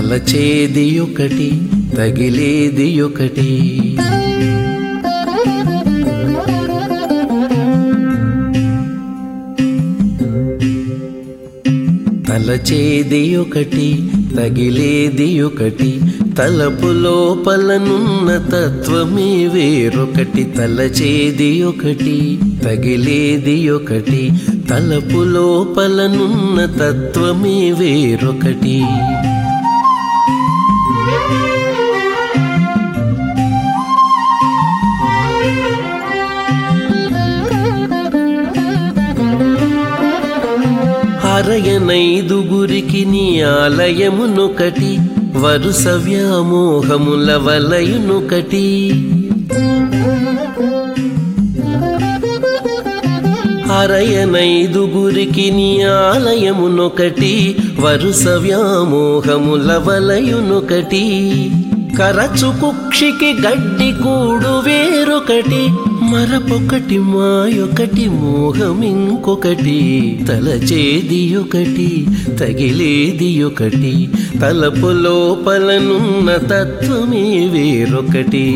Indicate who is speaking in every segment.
Speaker 1: తలచేది ఒకటి తగిలేది ఒకటి తలచేది ఒకటి తగిలేది ఒకటి తలపు లోపలనున్న తత్వమే వేరొకటి తలచేది ఒకటి తగిలేది ఒకటి తలపు లోపలనున్న తత్వమే వేరొకటి అరయనైదుగురికి నీ ఆలయమునొకటి వరుస వ్యామోహముల వలయునొకటి అరయనైదుగురికి నీ ఆలయమునొకటి వరుస వ్యామోహముల వలయునొకటి కరచు కుక్షికి గడ్డి కూడు వేరొకటి మరపొకటి మాయొకటి మోహం ఇంకొకటి తలచేది ఒకటి తగిలేది ఒకటి తలపు లోపలనున్న తత్వమే వేరొకటి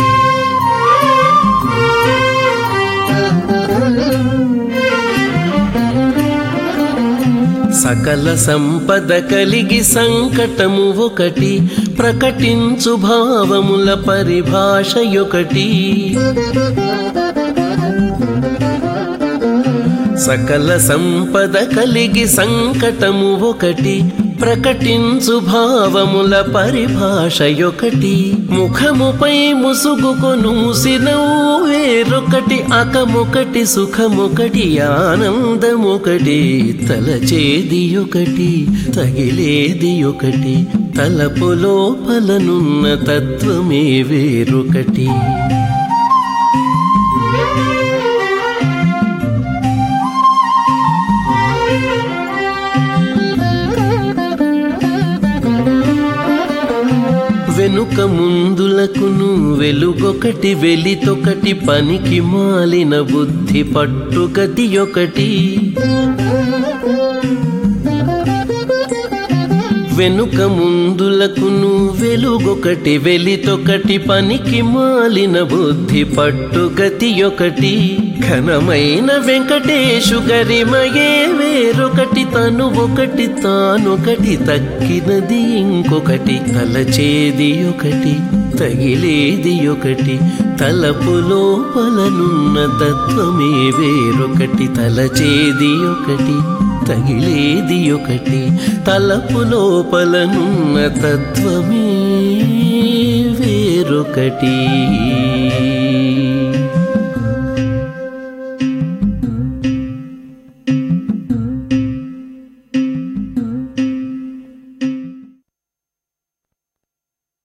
Speaker 1: సకల సంపద కలిగి సంకటము ఒకటి ప్రకటించు భావముల పరిభాష ఒకటి సకల సంపద కలిగి సంకటము ఒకటి ప్రకటించు భావముల పరిభాష ఒకటి ముఖముపై ముసుగుకొను ముసినవు వేరొకటి అకమొకటి సుఖమొకటి ఆనందమొకటి తలచేది ఒకటి తగిలేది ఒకటి తలపు లోపలనున్న తత్వమే వేరొకటి వెనుక ముందులకును వెలుగొకటి వెలితొకటి పనికి మాలిన బుద్ధి పట్టుగతి ఒకటి వెనుక ముందులకును వెలుగొకటి వెలితొకటి పనికి మాలిన బుద్ధి పట్టుగతి ఒకటి ఘనమైన వెంకటేశు గరిమయే వేరొకటి తను ఒకటి తానొకటి తక్కినది ఇంకొకటి తలచేది ఒకటి తగిలేది ఒకటి తలపు లోపలనున్న తత్వమే వేరొకటి తలచేది ఒకటి తగిలేది ఒకటి తలపు లోపలనున్న తత్వమే వేరొకటి